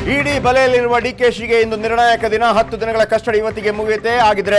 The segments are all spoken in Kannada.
ಇಡಿ ಬಲೆಯಲ್ಲಿರುವ ಡಿಕೆಶಿಗೆ ಇಂದು ನಿರ್ಣಾಯಕ ದಿನ ಹತ್ತು ದಿನಗಳ ಕಸ್ಟಡಿ ಇವತ್ತಿಗೆ ಮುಗಿಯುತ್ತೆ ಆಗಿದ್ರೆ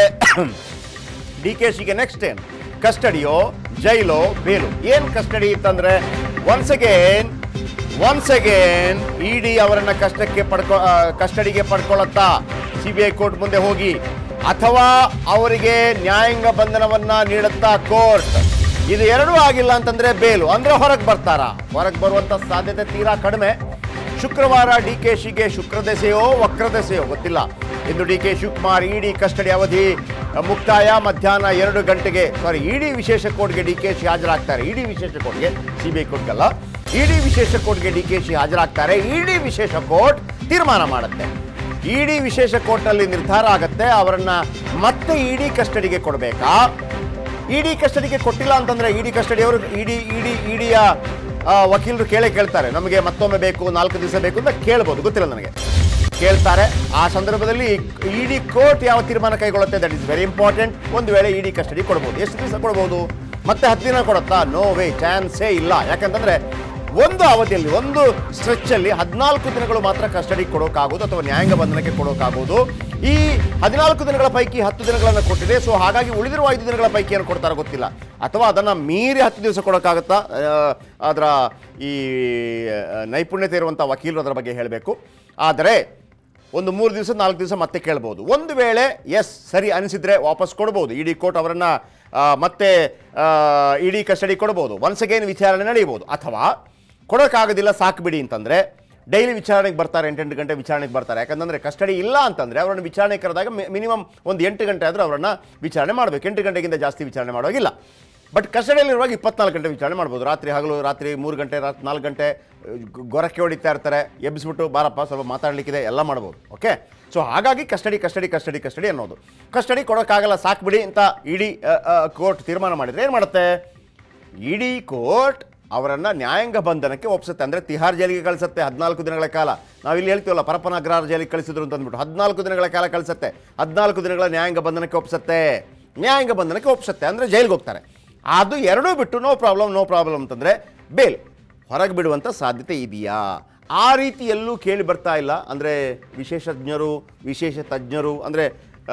ಡಿಕೆಶಿಗೆ ನೆಕ್ಸ್ಟ್ ಏನು ಕಸ್ಟಡಿಯೋ ಜೈಲೋ ಬೇಲು ಏನ್ ಕಸ್ಟಡಿ ಇತ್ತಂದ್ರೆ once again once again ED ಅವರನ್ನ ಕಷ್ಟಕ್ಕೆ ಪಡ್ಕೊ ಆ, ಕಸ್ಟಡಿಗೆ ಪಡ್ಕೊಳ್ಳತ್ತಾ ಸಿಬಿಐ ಕೋರ್ಟ್ ಮುಂದೆ ಹೋಗಿ ಅಥವಾ ಅವರಿಗೆ ನ್ಯಾಯಾಂಗ ಬಂಧನವನ್ನ ನೀಡುತ್ತಾ ಕೋರ್ಟ್ ಇದು ಎರಡೂ ಆಗಿಲ್ಲ ಅಂತಂದ್ರೆ ಬೇಲು ಅಂದ್ರೆ ಹೊರಗೆ ಬರ್ತಾರಾ ಹೊರಗೆ ಬರುವಂತ ಸಾಧ್ಯತೆ ತೀರಾ ಕಡಿಮೆ ಶುಕ್ರವಾರ ಡಿ ಕೆ ಶಿಗೆ ಶುಕ್ರದೆಸೆಯೋ ವಕ್ರದೆಸೆಯೋ ಗೊತ್ತಿಲ್ಲ ಇಂದು D K Shivakumar ED custody ಅವಧಿ ಮುಕ್ತಾಯ ಮಧ್ಯಾಹ್ನ ಎರಡು ಗಂಟೆಗೆ ಸಾರಿ ಇಡಿ ವಿಶೇಷ ಕೋರ್ಟ್ಗೆ ಡಿ ಕೆ ಶಿ ಹಾಜರಾಗ್ತಾರೆ ಇಡಿ ವಿಶೇಷ ಕೋರ್ಟ್ಗೆ ಸಿಬಿಐ ಕೋರ್ಟ್ಗಲ್ಲ ಇಡಿ ವಿಶೇಷ ಕೋರ್ಟ್ಗೆ ಡಿ ಕೆ ಶಿ ಹಾಜರಾಗ್ತಾರೆ ಇಡಿ ವಿಶೇಷ ಕೋರ್ಟ್ ತೀರ್ಮಾನ ಮಾಡುತ್ತೆ ಇಡಿ ವಿಶೇಷ ಕೋರ್ಟ್ನಲ್ಲಿ ನಿರ್ಧಾರ ಆಗುತ್ತೆ ಅವರನ್ನ ಮತ್ತೆ ಇಡಿ ಕಸ್ಟಡಿಗೆ ಕೊಡಬೇಕಾ ಇಡಿ ಕಸ್ಟಡಿಗೆ ಕೊಟ್ಟಿಲ್ಲ ಅಂತಂದ್ರೆ ಇಡಿ ಕಸ್ಟಡಿ ಅವರು ಇಡಿ ಇಡಿ ಇಡಿಯ ವಕೀಲರು ಕೇಳೇ ಕೇಳ್ತಾರೆ ನಮಗೆ ಮತ್ತೊಮ್ಮೆ ಬೇಕು ನಾಲ್ಕು ದಿವಸ ಬೇಕು ಅಂತ ಕೇಳ್ಬೋದು ಗೊತ್ತಿಲ್ಲ ನನಗೆ ಕೇಳ್ತಾರೆ ಆ ಸಂದರ್ಭದಲ್ಲಿ ಇಡಿ ಕೋರ್ಟ್ ಯಾವ ತೀರ್ಮಾನ ಕೈಗೊಳ್ಳುತ್ತೆ ದಟ್ ಇಸ್ ವೆರಿ ಇಂಪಾರ್ಟೆಂಟ್ ಒಂದು ವೇಳೆ ಇಡಿ ಕಸ್ಟಡಿ ಕೊಡ್ಬೋದು ಎಷ್ಟು ದಿವಸ ಕೊಡ್ಬೋದು ಮತ್ತೆ ಹತ್ತು ದಿನ ಕೊಡುತ್ತಾ ನೋ ವೇ ಚಾನ್ಸೇ ಇಲ್ಲ ಯಾಕಂತಂದ್ರೆ ಒಂದು ಅವಧಿಯಲ್ಲಿ ಒಂದು ಸ್ಟ್ರೆಚ್ ಅಲ್ಲಿ ಹದಿನಾಲ್ಕು ದಿನಗಳು ಮಾತ್ರ ಕಸ್ಟಡಿ ಕೊಡೋಕ್ಕಾಗೋದು ಅಥವಾ ನ್ಯಾಯಾಂಗ ಬಂಧನಕ್ಕೆ ಕೊಡೋಕ್ಕಾಗೋದು ಈ ಹದಿನಾಲ್ಕು ದಿನಗಳ ಪೈಕಿ ಹತ್ತು ದಿನಗಳನ್ನು ಕೊಟ್ಟಿದೆ ಸೊ ಹಾಗಾಗಿ ಉಳಿದಿರುವ ಐದು ದಿನಗಳ ಪೈಕಿ ಏನು ಕೊಡ್ತಾರೋ ಗೊತ್ತಿಲ್ಲ ಅಥವಾ ಅದನ್ನು ಮೀರಿ ಹತ್ತು ದಿವಸ ಕೊಡೋಕ್ಕಾಗುತ್ತಾ ಆ, ಅದರ ಈ ಆ, ನೈಪುಣ್ಯತೆ ಇರುವಂಥ ವಕೀಲರು ಅದರ ಬಗ್ಗೆ ಹೇಳಬೇಕು ಆದರೆ ಒಂದು ಮೂರು ದಿವಸ ನಾಲ್ಕು ದಿವಸ ಮತ್ತೆ ಕೇಳ್ಬೋದು ಒಂದು ವೇಳೆ ಎಸ್ ಸರಿ ಅನಿಸಿದ್ರೆ ವಾಪಸ್ ಕೊಡ್ಬೋದು ಇಡಿ ಕೋರ್ಟ್ ಅವರನ್ನು ಮತ್ತೆ ಇಡಿ ಕಸ್ಟಡಿ ಕೊಡ್ಬೋದು ಒನ್ಸ್ ಅಗೇನ್ ವಿಚಾರಣೆ ನಡೆಯಬಹುದು ಅಥವಾ ಕೊಡೋಕ್ಕಾಗೋದಿಲ್ಲ ಸಾಕು ಬಿಡಿ ಅಂತಂದರೆ ಡೈಲಿ ವಿಚಾರಣೆಗೆ ಬರ್ತಾರೆ ಎಂಟೆಂಟು ಗಂಟೆ ವಿಚಾರಣೆಗೆ ಬರ್ತಾರೆ ಯಾಕಂತಂದರೆ ಕಸ್ಟಡಿ ಇಲ್ಲ ಅಂತಂದರೆ ಅವರನ್ನು ವಿಚಾರಣೆ ಕರೆದಾಗ ಮಿನಿಮಮ್ ಒಂದು ಎಂಟು ಗಂಟೆ ಆದರೂ ಅವರನ್ನು ವಿಚಾರಣೆ ಮಾಡಬೇಕು ಎಂಟು ಗಂಟೆಗಿಂತ ಜಾಸ್ತಿ ವಿಚಾರಣೆ ಮಾಡುವಾಗಿಲ್ಲ ಬಟ್ ಕಸ್ಟಡಿಯಲ್ಲಿರುವಾಗ ಇಪ್ಪತ್ನಾಲ್ಕು ಗಂಟೆ ವಿಚಾರಣೆ ಮಾಡ್ಬೋದು ರಾತ್ರಿ ಹಗಲು ರಾತ್ರಿ ಮೂರು ಗಂಟೆ ರಾತ್ರಿ ನಾಲ್ಕು ಗಂಟೆ ಗೊ- ಗೊರಕ್ಕೆ ಹೊಡಿತಾ ಇರ್ತಾರೆ ಎಬ್ಬಿಸ್ಬಿಟ್ಟು ಬಾರಪ್ಪ ಸ್ವಲ್ಪ ಮಾತಾಡಲಿಕ್ಕಿದೆ ಎಲ್ಲ ಮಾಡ್ಬೋದು ಓಕೆ ಸೊ ಹಾಗಾಗಿ ಕಸ್ಟಡಿ ಕಸ್ಟಡಿ ಕಸ್ಟಡಿ ಕಸ್ಟಡಿ ಅನ್ನೋದು ಕಸ್ಟಡಿ ಕೊಡೋಕ್ಕಾಗಲ್ಲ ಸಾಕು ಬಿಡಿ ಅಂತ ಇಡೀ ಕೋರ್ಟ್ ತೀರ್ಮಾನ ಮಾಡಿದರೆ ಏನು ಮಾಡುತ್ತೆ ಇಡೀ ಕೋರ್ಟ್ ಅವರನ್ನು ನ್ಯಾಯಾಂಗ ಬಂಧನಕ್ಕೆ ಒಪ್ಸುತ್ತೆ ಅಂದರೆ ತಿಹಾರ್ ಜೈಲಿಗೆ ಕಳಿಸುತ್ತೆ ಹದಿನಾಲ್ಕು ದಿನಗಳ ಕಾಲ ನಾವಿಲ್ಲಿ ಹೇಳ್ತೀವಲ್ಲ ಪರಪನ ಅಗ್ರಹಾರ ಜೈಲಿಗೆ ಕಳಿಸಿದ್ರು ಅಂತ ಅಂದ್ಬಿಟ್ಟು ಹದಿನಾಲ್ಕು ದಿನಗಳ ಕಾಲ ಕಳಿಸುತ್ತೆ ಹದಿನಾಲ್ಕು ದಿನಗಳ ನ್ಯಾಯಾಂಗ ಬಂಧನಕ್ಕೆ ಒಪ್ಸುತ್ತೆ ನ್ಯಾಯಾಂಗ ಬಂಧನಕ್ಕೆ ಒಪ್ಸುತ್ತೆ ಅಂದರೆ ಜೈಲಿಗೆ ಹೋಗ್ತಾರೆ ಅದು ಎರಡೂ ಬಿಟ್ಟು ನೋ ಪ್ರಾಬ್ಲಮ್ ನೋ ಪ್ರಾಬ್ಲಮ್ ಅಂತಂದರೆ ಬೇಲ್ ಹೊರಗೆ ಬಿಡುವಂಥ ಸಾಧ್ಯತೆ ಇದೆಯಾ ಆ ರೀತಿ ಎಲ್ಲೂ ಕೇಳಿ ಬರ್ತಾ ಇಲ್ಲ ಅಂದರೆ ವಿಶೇಷಜ್ಞರು ವಿಶೇಷ ತಜ್ಞರು ಅಂದರೆ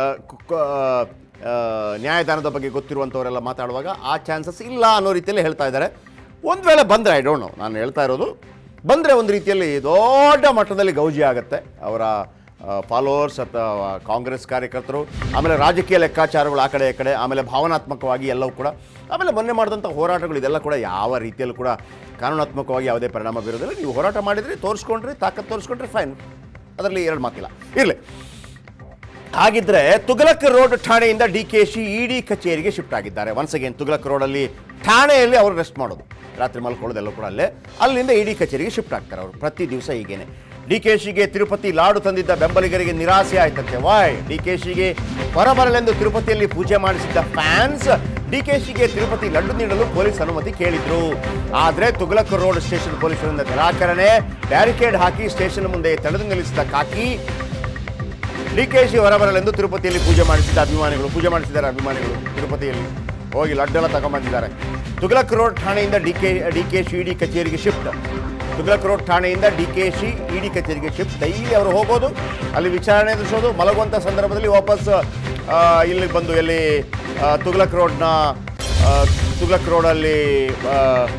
ನ್ಯಾಯದಾನದ ಬಗ್ಗೆ ಗೊತ್ತಿರುವಂಥವರೆಲ್ಲ ಮಾತಾಡುವಾಗ ಆ ಚಾನ್ಸಸ್ ಇಲ್ಲ ಅನ್ನೋ ರೀತಿಯಲ್ಲಿ ಹೇಳ್ತಾ ಇದ್ದಾರೆ ಒಂದು ವೇಳೆ ಬಂದರೆ ಐ ಡೋಂಟ್ ನೋ ನಾನು ಹೇಳ್ತಾ ಇರೋದು ಬಂದರೆ ಒಂದು ರೀತಿಯಲ್ಲಿ ದೊಡ್ಡ ಮಟ್ಟದಲ್ಲಿ ಗೌಜಿ ಆಗುತ್ತೆ ಅವರ ಫಾಲೋವರ್ಸ್ ಅಥವಾ ಕಾಂಗ್ರೆಸ್ ಕಾರ್ಯಕರ್ತರು ಆಮೇಲೆ ರಾಜಕೀಯ ಲೆಕ್ಕಾಚಾರಗಳು ಆ ಕಡೆ ಈ ಕಡೆ ಆಮೇಲೆ ಭಾವನಾತ್ಮಕವಾಗಿ ಎಲ್ಲವೂ ಕೂಡ ಆಮೇಲೆ ಮೊನ್ನೆ ಮಾಡಿದಂಥ ಹೋರಾಟಗಳು ಇದೆಲ್ಲ ಕೂಡ ಯಾವ ರೀತಿಯಲ್ಲೂ ಕೂಡ ಕಾನೂನಾತ್ಮಕವಾಗಿ ಯಾವುದೇ ಪರಿಣಾಮ ಬೀರೋದಿಲ್ಲ ನೀವು ಹೋರಾಟ ಮಾಡಿದ್ರಿ ತೋರಿಸ್ಕೊಂಡ್ರಿ ತಾಕತ್ ತೋರಿಸ್ಕೊಂಡ್ರಿ ಫೈನ್ ಅದರಲ್ಲಿ ಎರಡು ಮಾತಿಲ್ಲ ಇರಲಿ ಹಾಗಿದ್ರೆ ತುಗಲಕ್ ರೋಡ್ ಠಾಣೆಯಿಂದ ಡಿ ಕೆ ಶಿ ಇಡಿ ಕಚೇರಿಗೆ ಶಿಫ್ಟ್ ಆಗಿದ್ದಾರೆ ಒನ್ಸ್ ಅಗೇನ್ ತುಗಲಕ್ ರೋಡಲ್ಲಿ ಠಾಣೆಯಲ್ಲಿ ಅವರು ರೆಸ್ಟ್ ಮಾಡೋದು ರಾತ್ರಿ ಮಲ್ಕೊಳ್ಳೋದೆಲ್ಲ ಕೂಡ ಅಲ್ಲೇ ಅಲ್ಲಿಂದ ಇಡಿ ಕಚೇರಿಗೆ ಶಿಫ್ಟ್ ಆಗ್ತಾರೆ ಅವರು ಪ್ರತಿ ದಿವಸ ಹೀಗೇನೆ ಡಿ ಕೆ ಶಿಗೆ ತಿರುಪತಿ ಲಾಡು ತಂದಿದ್ದ ಬೆಂಬಲಿಗರಿಗೆ ನಿರಾಸೆ ಆಯ್ತಂತೆ ವಾಯ್ ಡಿ ಕೆ ಶಿಗೆ ಹೊರಬರಲೆಂದು ತಿರುಪತಿಯಲ್ಲಿ ಪೂಜೆ ಮಾಡಿಸಿದ್ದ ಫ್ಯಾನ್ಸ್ ಡಿ ಕೆ ಶಿಗೆ ತಿರುಪತಿ ಲಡ್ಡು ನೀಡಲು ಪೊಲೀಸ್ ಅನುಮತಿ ಕೇಳಿದ್ರು ಆದರೆ ತುಗಲಕ್ ರೋಡ್ ಸ್ಟೇಷನ್ ಪೊಲೀಸರಿಂದ ನಿರಾಕರಣೆ ಬ್ಯಾರಿಕೇಡ್ ಹಾಕಿ ಸ್ಟೇಷನ್ ಮುಂದೆ ತಡೆದು ನಿಲ್ಲಿಸಿದ ಕಾಕಿ ಡಿಕೆಶಿ ಹೊರಬರಲೆಂದು ತಿರುಪತಿಯಲ್ಲಿ ಪೂಜೆ ಮಾಡಿಸಿದ ಅಭಿಮಾನಿಗಳು ಪೂಜೆ ಮಾಡಿಸಿದ್ದಾರೆ ಅಭಿಮಾನಿಗಳು ತಿರುಪತಿಯಲ್ಲಿ ಹೋಗಿ ಲಡ್ಡೆಲ್ಲ ತಗೊಂಬಂದಿದ್ದಾರೆ ತುಗಲಕ್ ರೋಡ್ ಠಾಣೆಯಿಂದ D K D K Shi ED ಕಚೇರಿಗೆ ಶಿಫ್ಟ್ ತುಗಲಕ್ ರೋಡ್ ಠಾಣೆಯಿಂದ ಡಿ ಕೆ ಶಿ ಇಡಿ ಕಚೇರಿಗೆ ಶಿಫ್ಟ್ ಡೈಲಿ ಅವರು ಹೋಗೋದು ಅಲ್ಲಿ ವಿಚಾರಣೆ ಎದುರಿಸೋದು ಮಲಗುವಂಥ ಸಂದರ್ಭದಲ್ಲಿ ವಾಪಸ್ ಆ, ಇಲ್ಲಿ ಬಂದು ಎಲ್ಲಿ ಆ, ತುಗಲಕ್ ರೋಡ್ನ ಆ, ತುಗಲಕ್ ರೋಡಲ್ಲಿ ಆ,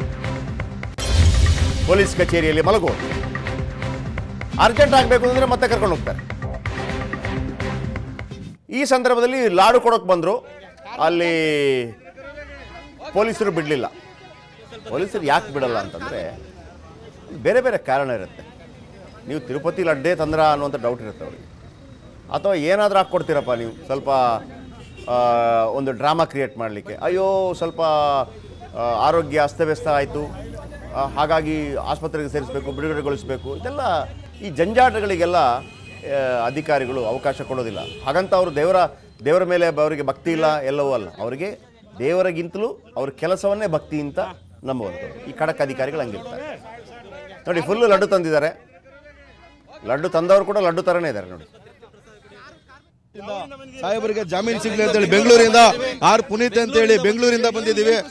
ಪೊಲೀಸ್ ಕಚೇರಿಯಲ್ಲಿ ಮಲಗೋದು ಅರ್ಜೆಂಟ್ ಆಗಬೇಕು ಅಂದರೆ ಮತ್ತೆ ಕರ್ಕೊಂಡು ಹೋಗ್ತಾರೆ ಈ ಸಂದರ್ಭದಲ್ಲಿ ಲಾಡು ಕೊಡೋಕೆ ಬಂದರು ಅಲ್ಲಿ ಪೊಲೀಸರು ಬಿಡಲಿಲ್ಲ ಪೊಲೀಸರು ಯಾಕೆ ಬಿಡಲ್ಲ ಅಂತಂದರೆ ಬೇರೆ ಬೇರೆ ಕಾರಣ ಇರುತ್ತೆ ನೀವು ತಿರುಪತಿ ಲಡ್ಡೆ ತಂದ್ರ ಅನ್ನುವಂಥ ಡೌಟ್ ಇರುತ್ತೆ ಅವ್ರಿಗೆ ಅಥವಾ ಏನಾದರೂ ಹಾಕ್ಕೊಡ್ತೀರಪ್ಪ ನೀವು ಸ್ವಲ್ಪ ಆ, ಒಂದು ಡ್ರಾಮಾ ಕ್ರಿಯೇಟ್ ಮಾಡಲಿಕ್ಕೆ ಅಯ್ಯೋ ಸ್ವಲ್ಪ ಆ, ಆರೋಗ್ಯ ಅಸ್ತವ್ಯಸ್ತ ಆಯಿತು ಹಾಗಾಗಿ ಆಸ್ಪತ್ರೆಗೆ ಸೇರಿಸಬೇಕು ಬಿಡುಗಡೆಗೊಳಿಸಬೇಕು ಇದೆಲ್ಲ ಈ ಜಂಜಾಟಗಳಿಗೆಲ್ಲ ಆ, ಅಧಿಕಾರಿಗಳು ಅವಕಾಶ ಕೊಡೋದಿಲ್ಲ ಹಾಗಂತ ಅವರು ದೇವರ ದೇವರ ಮೇಲೆ ಅವರಿಗೆ ಭಕ್ತಿ ಇಲ್ಲ ಎಲ್ಲವೂ ಅಲ್ಲ ಅವರಿಗೆ ದೇವರಿಗಿಂತಲೂ ಅವ್ರ ಕೆಲಸವನ್ನೇ ಭಕ್ತಿ ಅಂತ ನಂಬುವಂಥವ್ರು ಈ ಖಡಕ್ ಅಧಿಕಾರಿಗಳು ಹಂಗಿರ್ತಾರೆ ನೋಡಿ ಫುಲ್ಲು ಲಡ್ಡು ತಂದಿದ್ದಾರೆ ಲಡ್ಡು ತಂದವರು ಕೂಡ ಲಡ್ಡು ಥರನೇ ಇದ್ದಾರೆ ನೋಡಿ ಸಾಹೇಬರಿಗೆ ಜಾಮೀನು ಸಿಗ್ಲಿ ಅಂತ ಹೇಳಿ ಬೆಂಗಳೂರಿಂದ ಆರ್ ಪುನೀತ್ ಅಂತ ಹೇಳಿ ಬೆಂಗಳೂರಿಂದ ಬಂದಿದ್ದೀವಿ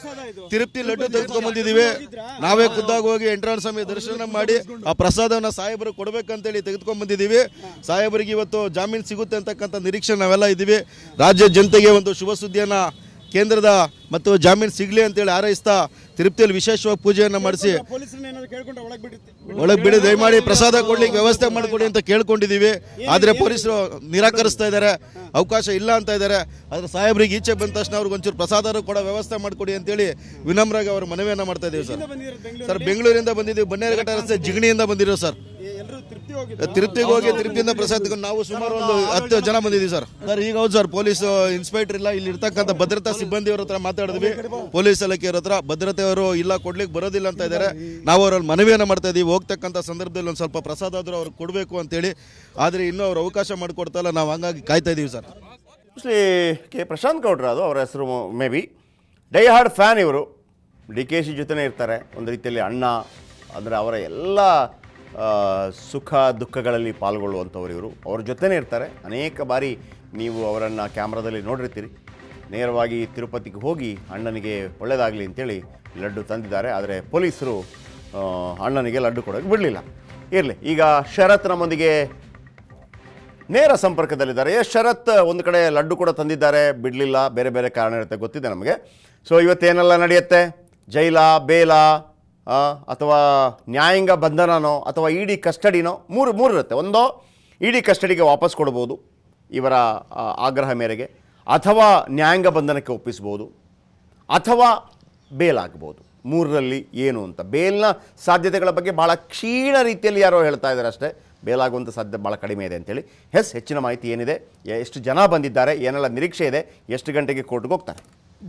ತಿರುಪತಿ ಲಡ್ಡು ತೆಗೆದುಕೊಂಡ್ ಬಂದಿದೀವಿ ನಾವೇ ಖುದ್ದಾಗಿ ಹೋಗಿ ಎಂಟ್ರಾಣ ಸ್ವಾಮಿ ದರ್ಶನ ಮಾಡಿ ಆ ಪ್ರಸಾದವನ್ನ ಸಾಹೇಬರು ಕೊಡ್ಬೇಕಂತೇಳಿ ತೆಗೆದುಕೊಂಡ್ ಬಂದಿದೀವಿ ಸಾಹೇಬರಿಗೆ ಇವತ್ತು ಜಾಮೀನು ಸಿಗುತ್ತೆ ಅಂತಕ್ಕಂಥ ನಿರೀಕ್ಷೆ ನಾವೆಲ್ಲ ಇದ್ದೀವಿ ರಾಜ್ಯ ಜನತೆಗೆ ಒಂದು ಶುಭ ಸುದ್ದಿಯನ್ನ ಕೇಂದ್ರದ ಮತ್ತು ಜಾಮೀನು ಸಿಗ್ಲಿ ಅಂತೇಳಿ ಹಾರೈಸ್ತಾ ತಿರುಪತಿಯಲ್ಲಿ ವಿಶೇಷವಾಗಿ ಪೂಜೆಯನ್ನ ಮಾಡಿಸಿ ಪೊಲೀಸರನ್ನ ಏನಾದ್ರು ಕೇಳ್ಕೊಂಡು ಒಳಗೆ ಬಿಡುತ್ತೆ ಒಳಗೆ ಬಿಡಿ ದಯಮಾಡಿ ಪ್ರಸಾದ ಕೊಡ್ಲಿಕ್ಕೆ ವ್ಯವಸ್ಥೆ ಮಾಡಿಕೊಡಿ ಅಂತ ಕೇಳ್ಕೊಂಡಿದೀವಿ ಆದ್ರೆ ಪೊಲೀಸರು ನಿರಾಕರಿಸ್ತಾ ಇದ್ದಾರೆ ಅವಕಾಶ ಇಲ್ಲ ಅಂತ ಇದ್ದಾರೆ ಆದ್ರೆ ಸಾಹೇಬ್ರಿಗೆ ಈಚೆ ಬಂದ ತಕ್ಷಣ ಅವ್ರಿಗೆ ಒಂಚೂರು ಪ್ರಸಾದ ಕೊಡೋ ವ್ಯವಸ್ಥೆ ಮಾಡಿಕೊಡಿ ಅಂತೇಳಿ ವಿನಮ್ರಾಗಿ ಅವರು ಮನವಿಯನ್ನ ಮಾಡ್ತಾ ಇದೀವಿ ಸರ್ ಬಂದಿರೋದು ಬೆಂಗಳೂರು ಸರ್ ಬೆಂಗಳೂರಿಂದ ಬಂದಿದ್ದೀವಿ ಬನ್ನೇರಘಟ್ಟ ರಸ್ತೆ ಜಿಗಣಿಯಿಂದ ಬಂದಿರೋ ಸರ್ ಎಲ್ಲರೂ ತೃಪ್ತಿ ಹೋಗಿದ್ರು ತಿರುಪತಿಗೆ ಹೋಗಿ ತಿರುಪತಿಯಿಂದ ಪ್ರಸಾದ ತಗೊಂಡು ನಾವು ಸುಮಾರು ಒಂದು ಹತ್ತು ಜನ ಬಂದಿದ್ದೀವಿ ಸರ್ ಸರ್ ಈಗ ಹೌದು ಸರ್ ಪೊಲೀಸ್ ಇನ್ಸ್ಪೆಕ್ಟರ್ ಇಲ್ಲ ಇಲ್ಲಿ ಇರ್ತಕ್ಕಂಥ ಭದ್ರತಾ ಸಿಬ್ಬಂದಿಯವ್ರ ಹತ್ರ ಮಾತಾಡಿದ್ವಿ ಪೊಲೀಸ್ ಇಲಾಖೆಯವ್ರ ಹತ್ರ ಭದ್ರತೆಯವರು ಇಲ್ಲ ಕೊಡ್ಲಿಕ್ಕೆ ಬರೋದಿಲ್ಲ ಅಂತ ಇದ್ದಾರೆ ನಾವು ಅವ್ರಲ್ಲಿ ಮನವಿಯನ್ನ ಮಾಡ್ತಾ ಇದೀವಿ ಹೋಗ್ತಕ್ಕಂಥ ಸಂದರ್ಭದಲ್ಲಿ ಒಂದು ಸ್ವಲ್ಪ ಪ್ರಸಾದ ಆದ್ರೂ ಅವ್ರಿಗೆ ಕೊಡಬೇಕು ಅಂತೇಳಿ ಆದರೆ ಇನ್ನೂ ಅವ್ರು ಅವಕಾಶ ಮಾಡಿಕೊಡ್ತಾ ಇಲ್ಲ ನಾವು ಹಂಗಾಗಿ ಕಾಯ್ತಾ ಇದೀವಿ ಸರ್ ಮೋಸ್ಟ್ಲಿ ಕೆ ಪ್ರಶಾಂತ್ ಗೌಡ್ರ ಅದು ಅವರ ಹೆಸರು maybe die hard fan ಇವರು ಡಿ ಕೆ ಶಿ ಜೊತೆನೇ ಇರ್ತಾರೆ ಒಂದು ರೀತಿಯಲ್ಲಿ ಅಣ್ಣ ಅಂದರೆ ಅವರ ಎಲ್ಲ ಆ, ಸುಖ ದುಃಖಗಳಲ್ಲಿ ಪಾಲ್ಗೊಳ್ಳುವಂಥವ್ರು ಇವರು ಅವ್ರ ಜೊತೆನೇ ಇರ್ತಾರೆ ಅನೇಕ ಬಾರಿ ನೀವು ಅವರನ್ನು ಕ್ಯಾಮ್ರಾದಲ್ಲಿ ನೋಡಿರ್ತೀರಿ ನೇರವಾಗಿ ತಿರುಪತಿಗೆ ಹೋಗಿ ಅಣ್ಣನಿಗೆ ಒಳ್ಳೆಯದಾಗಲಿ ಅಂತೇಳಿ ಲಡ್ಡು ತಂದಿದ್ದಾರೆ ಆದರೆ ಪೊಲೀಸರು ಆ, ಅಣ್ಣನಿಗೆ ಲಡ್ಡು ಕೊಡೋಕ್ಕೆ ಬಿಡಲಿಲ್ಲ ಇರಲಿ ಈಗ ಶರತ್ ನಮ್ಮೊಂದಿಗೆ ನೇರ ಸಂಪರ್ಕದಲ್ಲಿದ್ದಾರೆ ಎಸ್ ಶರತ್ ಒಂದು ಕಡೆ ಲಡ್ಡು ಕೂಡ ತಂದಿದ್ದಾರೆ ಬಿಡಲಿಲ್ಲ ಬೇರೆ ಬೇರೆ ಕಾರಣ ಇರುತ್ತೆ ಗೊತ್ತಿದೆ ನಮಗೆ ಸೊ ಇವತ್ತೇನೆಲ್ಲ ನಡೆಯುತ್ತೆ ಜೈಲ ಬೇಲ ಆ, ಅಥವಾ ನ್ಯಾಯಾಂಗ ಬಂಧನನೋ ಅಥವಾ ಇಡಿ ಕಸ್ಟಡಿನೋ ಮೂರು ಮೂರು ಇರುತ್ತೆ ಒಂದೋ ಇಡಿ ಕಸ್ಟಡಿಗೆ ವಾಪಸ್ ಕೊಡ್ಬೋದು ಇವರ ಆ, ಆಗ್ರಹ ಮೇರೆಗೆ ಅಥವಾ ನ್ಯಾಯಾಂಗ ಬಂಧನಕ್ಕೆ ಒಪ್ಪಿಸ್ಬೋದು ಅಥವಾ ಬೇಲ್ ಆಗ್ಬೋದು ಮೂರರಲ್ಲಿ ಏನು ಅಂತ ಬೇಲ್ನ ಸಾಧ್ಯತೆಗಳ ಬಗ್ಗೆ ಭಾಳ ಕ್ಷೀಣ ರೀತಿಯಲ್ಲಿ ಯಾರೋ ಹೇಳ್ತಾ ಇದ್ದಾರೆ ಅಷ್ಟೇ ಬೇಲ್ ಆಗುವಂಥ ಸಾಧ್ಯತೆ ಭಾಳ ಕಡಿಮೆ ಇದೆ ಅಂತೇಳಿ ಎಸ್ ಹೆಚ್ಚಿನ ಮಾಹಿತಿ ಏನಿದೆ ಎಷ್ಟು ಜನ ಬಂದಿದ್ದಾರೆ ಏನೆಲ್ಲ ನಿರೀಕ್ಷೆ ಇದೆ ಎಷ್ಟು ಗಂಟೆಗೆ ಕೋರ್ಟ್ಗೆ ಹೋಗ್ತಾರೆ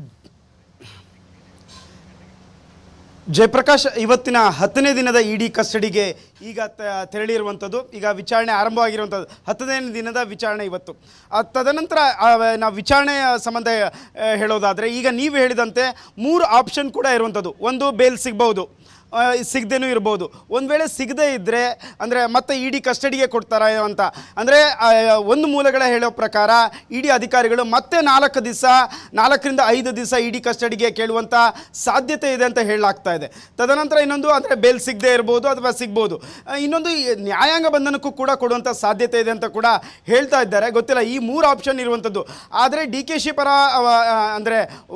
ಜಯಪ್ರಕಾಶ್ ಇವತ್ತಿನ ಹತ್ತನೇ ದಿನದ ಇಡಿ ಕಸ್ಟಡಿಗೆ ಈಗ ತ- ತೆರಳಿರುವಂಥದ್ದು ಈಗ ವಿಚಾರಣೆ ಆರಂಭವಾಗಿರುವಂಥದ್ದು ಹತ್ತನೇ ದಿನದ ವಿಚಾರಣೆ ಇವತ್ತು ಆ, ತದನಂತರ ಆ, ನಾವು ವಿಚಾರಣೆಯ ಸಂಬಂಧ ಆ, ಹೇಳೋದಾದರೆ ಈಗ ನೀವು ಹೇಳಿದಂತೆ ಮೂರು ಆಪ್ಷನ್ ಕೂಡ ಇರುವಂಥದ್ದು ಒಂದು ಬೇಲ್ ಸಿಗ್ಬೋದು ಆ, ಸಿಗದೇನೂ ಇರ್ಬೋದು ಒಂದು ವೇಳೆ ಸಿಗದೇ ಇದ್ದರೆ ಅಂದರೆ ಮತ್ತೆ ಇಡಿ ಕಸ್ಟಡಿಗೆ ಕೊಡ್ತಾರ ಅಂತ ಅಂದರೆ ಒಂದು ಮೂಲಗಳ ಹೇಳೋ ಪ್ರಕಾರ ಇಡಿ ಅಧಿಕಾರಿಗಳು ಮತ್ತೆ ನಾಲ್ಕು ದಿವಸ ನಾಲ್ಕರಿಂದ ಐದು ದಿವಸ ಇಡಿ ಕಸ್ಟಡಿಗೆ ಕೇಳುವಂಥ ಸಾಧ್ಯತೆ ಇದೆ ಅಂತ ಹೇಳಲಾಗ್ತಾ ಇದೆ ತದನಂತರ ಇನ್ನೊಂದು ಅಂದರೆ ಬೇಲ್ ಸಿಗದೇ ಇರ್ಬೋದು ಅಥವಾ ಸಿಗ್ಬೋದು ಆ, ಇನ್ನೊಂದು ಈ ನ್ಯಾಯಾಂಗ ಬಂಧನಕ್ಕೂ ಕೂಡ ಕೊಡುವಂಥ ಸಾಧ್ಯತೆ ಇದೆ ಅಂತ ಕೂಡ ಹೇಳ್ತಾ ಇದ್ದಾರೆ ಗೊತ್ತಿಲ್ಲ ಈ ಮೂರು ಆಪ್ಷನ್ ಇರುವಂಥದ್ದು ಆದರೆ ಡಿ ಕೆ ಶಿ ಪರ ಅಂದರೆ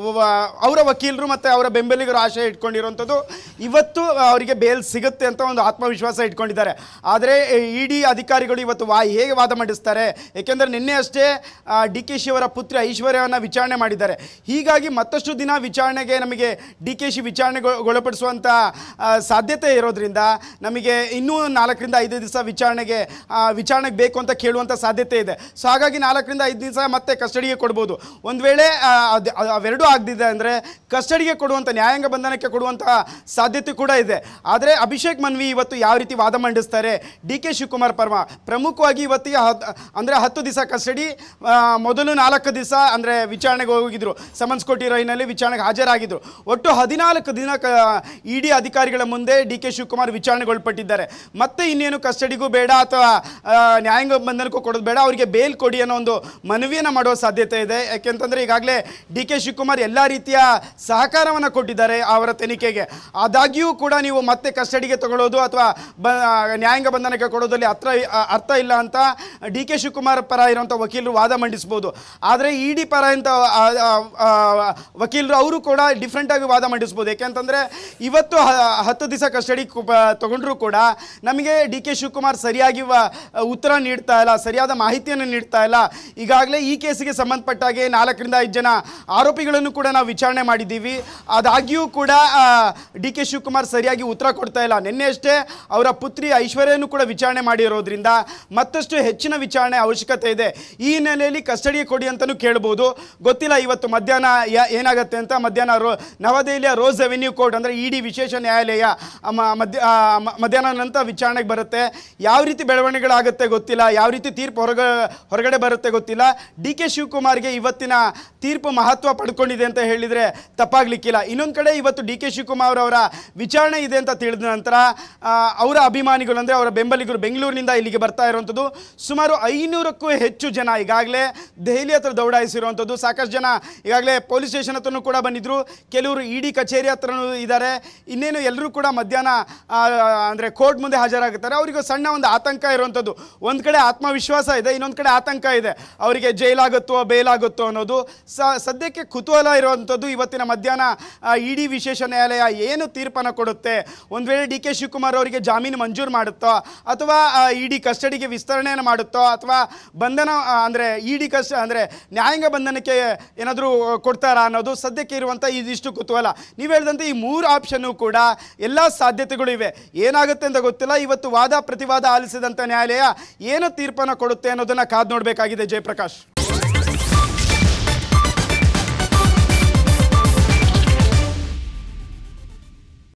ಅವರ ವಕೀಲರು ಮತ್ತು ಅವರ ಬೆಂಬಲಿಗರು ಆಶಯ ಇಟ್ಕೊಂಡಿರುವಂಥದ್ದು ಇವತ್ತು ಅವರಿಗೆ ಬೇಲ್ ಸಿಗುತ್ತೆ ಅಂತ ಒಂದು ಆತ್ಮವಿಶ್ವಾಸ ಇಟ್ಕೊಂಡಿದ್ದಾರೆ ಆದರೆ ಇಡಿ ಅಧಿಕಾರಿಗಳು ಇವತ್ತು ವಾ ಹೇಗೆ ವಾದ ಮಂಡಿಸ್ತಾರೆ ಏಕೆಂದರೆ ನಿನ್ನೆ ಅಷ್ಟೇ ಡಿ ಕೆ ಶಿ ಅವರ ಪುತ್ರಿ ಐಶ್ವರ್ಯವನ್ನು ವಿಚಾರಣೆ ಮಾಡಿದ್ದಾರೆ ಹೀಗಾಗಿ ಮತ್ತಷ್ಟು ದಿನ ವಿಚಾರಣೆಗೆ ನಮಗೆ ಡಿ ಕೆ ಶಿ ವಿಚಾರಣೆಗೊಳಪಡಿಸುವಂಥ ಆ, ಸಾಧ್ಯತೆ ಇರೋದ್ರಿಂದ ನಮಗೆ ಇನ್ನೂ ನಾಲ್ಕರಿಂದ ಐದು ದಿವಸ ವಿಚಾರಣೆಗೆ ಆ, ವಿಚಾರಣೆಗೆ ಬೇಕು ಅಂತ ಕೇಳುವಂಥ ಸಾಧ್ಯತೆ ಇದೆ ಸೊ ಹಾಗಾಗಿ ನಾಲ್ಕರಿಂದ ಐದು ದಿವಸ ಮತ್ತೆ ಕಸ್ಟಡಿಗೆ ಕೊಡ್ಬೋದು ಒಂದು ವೇಳೆ ಆ, ಅದ್- ಅದ್- ಅವೆರಡೂ ಆಗದಿದೆ ಅಂದರೆ ಕಸ್ಟಡಿಗೆ ಕೊಡುವಂಥ ನ್ಯಾಯಾಂಗ ಬಂಧನಕ್ಕೆ ಕೊಡುವಂಥ ಸಾಧ್ಯತೆ ಕೂಡ ಇದೆ ಆದರೆ ಅಭಿಷೇಕ್ ಮನ್ವಿ ಇವತ್ತು ಯಾವ ರೀತಿ ವಾದ ಮಂಡಿಸ್ತಾರೆ ಡಿ ಕೆ ಶಿವಕುಮಾರ್ ಪರ್ವ ಪ್ರಮುಖವಾಗಿ ಇವತ್ತಿಗೆ ಹತ್ ಅಂದರೆ ಹತ್ತು ದಿವಸ ಕಸ್ಟಡಿ ಆ, ಮೊದಲು ನಾಲ್ಕು ದಿವಸ ಅಂದರೆ ವಿಚಾರಣೆಗೆ ಹೋಗಿದ್ರು ಸಮನ್ಸ್ ಕೊಟ್ಟಿ ರೈನಲ್ಲಿ ವಿಚಾರಣೆಗೆ ಹಾಜರಾಗಿದ್ದರು ಒಟ್ಟು ಹದಿನಾಲ್ಕು ದಿನ ಕ ಇಡಿ ಅಧಿಕಾರಿಗಳ ಮುಂದೆ ಡಿ ಕೆ ಶಿವಕುಮಾರ್ ವಿಚಾರಣೆಗೊಳಪಟ್ಟಿದ್ದಾರೆ ಮತ್ತೆ ಇನ್ನೇನು ಕಸ್ಟಡಿಗೂ ಬೇಡ ಅಥವಾ ಆ, ನ್ಯಾಯಾಂಗ ಬಂಧನಕ್ಕೂ ಕೊಡೋದು ಬೇಡ ಅವರಿಗೆ ಬೇಲ್ ಕೊಡಿ ಅನ್ನೋ ಒಂದು ಮನವಿಯನ್ನು ಮಾಡುವ ಸಾಧ್ಯತೆ ಇದೆ ಯಾಕೆಂತಂದರೆ ಈಗಾಗಲೇ ಡಿ ಕೆ ಶಿವಕುಮಾರ್ ಎಲ್ಲ ರೀತಿಯ ಸಹಕಾರವನ್ನು ಕೊಟ್ಟಿದ್ದಾರೆ ಅವರ ತನಿಖೆಗೆ ಆದಾಗ್ಯೂ ಕೂಡ ನೀವು ಮತ್ತೆ ಕಸ್ಟಡಿಗೆ ತಗೊಳ್ಳೋದು ಅಥವಾ ಬ ನ್ಯಾಯಾಂಗ ಬಂಧನಕ್ಕೆ ಕೊಡೋದಲ್ಲಿ ಅರ್ಥ ಅರ್ಥ ಇಲ್ಲ ಅಂತ ಡಿ ಕೆ ಶಿವಕುಮಾರ್ ಪರ ಇರುವಂಥ ವಕೀಲರು ವಾದ ಮಂಡಿಸ್ಬೋದು ಆದರೆ ಇ ಡಿ ಪರ ಅಂತ ಆ, ಆ, ಆ, ವಕೀಲರು ಅವರು ಕೂಡ ಡಿಫ್ರೆಂಟಾಗಿ ವಾದ ಮಂಡಿಸ್ಬೋದು ಯಾಕೆಂತಂದರೆ ಇವತ್ತು ಹ- ಹತ್ತು ದಿವಸ ಕಸ್ಟಡಿ ತಗೊಂಡ್ರೂ ಕೂಡ ನಮಗೆ ಡಿ ಕೆ ಶಿವಕುಮಾರ್ ಸರಿಯಾಗಿ ವ- ಉತ್ತರ ನೀಡ್ತಾ ಇಲ್ಲ ಸರಿಯಾದ ಮಾಹಿತಿಯನ್ನು ನೀಡ್ತಾ ಇಲ್ಲ ಈಗಾಗಲೇ ಈ ಕೇಸಿಗೆ ಸಂಬಂಧಪಟ್ಟಾಗೆ ನಾಲ್ಕರಿಂದ ಐದು ಜನ ಆರೋಪಿಗಳನ್ನು ಕೂಡ ನಾವು ವಿಚಾರಣೆ ಮಾಡಿದ್ದೀವಿ ಆದಾಗ್ಯೂ ಕೂಡ ಡಿ ಕೆ ಶಿವಕುಮಾರ್ ಸರಿಯಾಗಿ ಉತ್ತರ ಕೊಡ್ತಾ ಇಲ್ಲ ನಿನ್ನೆ ಅಷ್ಟೇ ಅವರ ಪುತ್ರಿ ಐಶ್ವರ್ಯನು ಕೂಡ ವಿಚಾರಣೆ ಮಾಡಿರೋದ್ರಿಂದ ಮತ್ತಷ್ಟು ಹೆಚ್ಚಿನ ವಿಚಾರಣೆ ಅವಶ್ಯಕತೆ ಇದೆ ಈ ಹಿನ್ನೆಲೆಯಲ್ಲಿ ಕಸ್ಟಡಿಗೆ ಕೊಡಿ ಅಂತಲೂ ಕೇಳ್ಬೋದು ಗೊತ್ತಿಲ್ಲ ಇವತ್ತು ಮಧ್ಯಾಹ್ನ ಯಾ- ಏನಾಗುತ್ತೆ ಅಂತ ಮಧ್ಯಾಹ್ನ ರೋ ನವದೆಹಲಿಯ ರೋಸ್ ಅವೆನ್ಯೂ ಕೋರ್ಟ್ ಅಂದರೆ ಇ ಡಿ ವಿಶೇಷ ನ್ಯಾಯಾಲಯ ಆ, ಮ- ಮಧ್ಯ ಆ, ಮ- ಮಧ್ಯಾಹ್ನ ನಂತರ ವಿಚಾರಣೆಗೆ ಬರುತ್ತೆ ಯಾವ ರೀತಿ ಬೆಳವಣಿಗೆಗಳಾಗುತ್ತೆ ಗೊತ್ತಿಲ್ಲ ಯಾವ ರೀತಿ ತೀರ್ಪು ಹೊರಗ ಹೊರಗಡೆ ಬರುತ್ತೆ ಗೊತ್ತಿಲ್ಲ ಡಿ ಕೆ ಶಿವಕುಮಾರ್ಗೆ ಇವತ್ತಿನ ತೀರ್ಪು ಮಹತ್ವ ಪಡ್ಕೊಂಡಿದೆ ಅಂತ ಹೇಳಿದರೆ ತಪ್ಪಾಗ್ಲಿಕ್ಕಿಲ್ಲ ಇನ್ನೊಂದು ಕಡೆ ಇವತ್ತು ಡಿ ಕೆ ಶಿವಕುಮಾರ್ ಅವರ ವಿಚಾರ ವಿಚಾರಣೆ ಇದೆ ಅಂತ ತಿಳಿದ ನಂತರ ಆ, ಅವರ ಅಭಿಮಾನಿಗಳು ಅಂದರೆ ಅವರ ಬೆಂಬಲಿಗರು ಬೆಂಗಳೂರಿನಿಂದ ಇಲ್ಲಿಗೆ ಬರ್ತಾ ಇರುವಂಥದ್ದು ಸುಮಾರು ಐನೂರಕ್ಕೂ ಹೆಚ್ಚು ಜನ ಈಗಾಗಲೇ ದೆಹಲಿ ಹತ್ರ ದೌಡಾಯಿಸಿರುವಂಥದ್ದು ಸಾಕಷ್ಟು ಜನ ಈಗಾಗಲೇ ಪೊಲೀಸ್ ಸ್ಟೇಷನ್ ಹತ್ರನೂ ಕೂಡ ಬಂದಿದ್ರು ಕೆಲವರು ಇ ಡಿ ಕಚೇರಿ ಹತ್ರನೂ ಇದ್ದಾರೆ ಇನ್ನೇನು ಎಲ್ಲರೂ ಕೂಡ ಮಧ್ಯಾಹ್ನ ಅಂದರೆ ಕೋರ್ಟ್ ಮುಂದೆ ಹಾಜರಾಗುತ್ತಾರೆ ಅವರಿಗೆ ಸಣ್ಣ ಒಂದು ಆತಂಕ ಇರುವಂಥದ್ದು ಒಂದು ಕಡೆ ಆತ್ಮವಿಶ್ವಾಸ ಇದೆ ಇನ್ನೊಂದು ಕಡೆ ಆತಂಕ ಇದೆ ಅವರಿಗೆ ಜೈಲಾಗುತ್ತೋ ಬೇಲಾಗುತ್ತೋ ಅನ್ನೋದು ಸ ಸದ್ಯಕ್ಕೆ ಕುತೂಹಲ ಇರುವಂಥದ್ದು ಇವತ್ತಿನ ಮಧ್ಯಾಹ್ನ ಇ ಡಿ ವಿಶೇಷ ನ್ಯಾಯಾಲಯ ಏನು ತೀರ್ಪನ್ನು ಕೊಡುತ್ತೆ ಒಂದು ವೇಳೆ ಡಿ ಕೆ ಶಿವಕುಮಾರ್ ಅವರಿಗೆ ಜಾಮೀನು ಮಂಜೂರು ಮಾಡುತ್ತೋ ಅಥವಾ ಇ ಡಿ ಕಸ್ಟಡಿಗೆ ವಿಸ್ತರಣೆಯನ್ನು ಮಾಡುತ್ತೋ ಅಥವಾ ಬಂಧನ ಅಂದರೆ ಇ ಡಿ ಕಸ್ ಅಂದರೆ ನ್ಯಾಯಾಂಗ ಬಂಧನಕ್ಕೆ ಏನಾದರೂ ಕೊಡ್ತಾರಾ ಅನ್ನೋದು ಸದ್ಯಕ್ಕೆ ಇರುವಂಥ ಇದಿಷ್ಟು ಕುತೂಹಲ ನೀವು ಹೇಳಿದಂತೆ ಈ ಮೂರು ಆಪ್ಷನ್ನು ಕೂಡ ಎಲ್ಲ ಸಾಧ್ಯತೆಗಳು ಇವೆ ಏನಾಗುತ್ತೆ ಅಂತ ಗೊತ್ತಿಲ್ಲ ಇವತ್ತು ವಾದ ಪ್ರತಿವಾದ ಆಲಿಸಿದಂಥ ನ್ಯಾಯಾಲಯ ಏನು ತೀರ್ಪನ್ನು ಕೊಡುತ್ತೆ ಅನ್ನೋದನ್ನು ಕಾದು ನೋಡಬೇಕಾಗಿದೆ ಜಯಪ್ರಕಾಶ್